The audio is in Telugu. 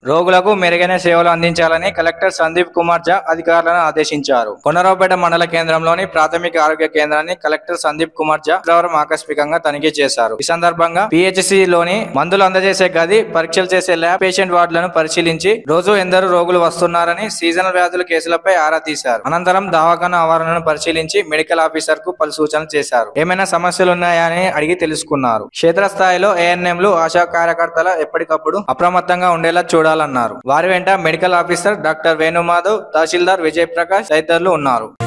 రోగులకు మెరుగైన సేవలు అందించాలని కలెక్టర్ సందీప్ కుమార్ ఝా అధికారులను ఆదేశించారు కొనరావుపేట మండల కేంద్రంలోని ప్రాథమిక ఆరోగ్య కేంద్రాన్ని కలెక్టర్ సందీప్ కుమార్ ఝా శుక్రవారం ఆకస్మికంగా తనిఖీ చేశారు ఈ సందర్భంగా పిహెచ్సి లోని మందులు అందజేసే గది పరీక్షలు చేసే ల్యాబ్ పేషెంట్ వార్డులను పరిశీలించి రోజు ఎందరు రోగులు వస్తున్నారని సీజనల్ వ్యాధుల కేసులపై ఆరా తీశారు అనంతరం దవాఖానా ఆవరణను పరిశీలించి మెడికల్ ఆఫీసర్ కు పలు సూచనలు చేశారు ఏమైనా సమస్యలు ఉన్నాయని అడిగి తెలుసుకున్నారు క్షేత్రస్థాయిలో ఏఎన్ఎంలు ఆశా కార్యకర్తల ఎప్పటికప్పుడు అప్రమత్తంగా ఉండేలా చూడాలన్నారు వారి వెంట మెడికల్ ఆఫీసర్ డాక్టర్ వేణుమాధవ్ తహసీల్దార్ విజయ్ ప్రకాష్ తదితరులు ఉన్నారు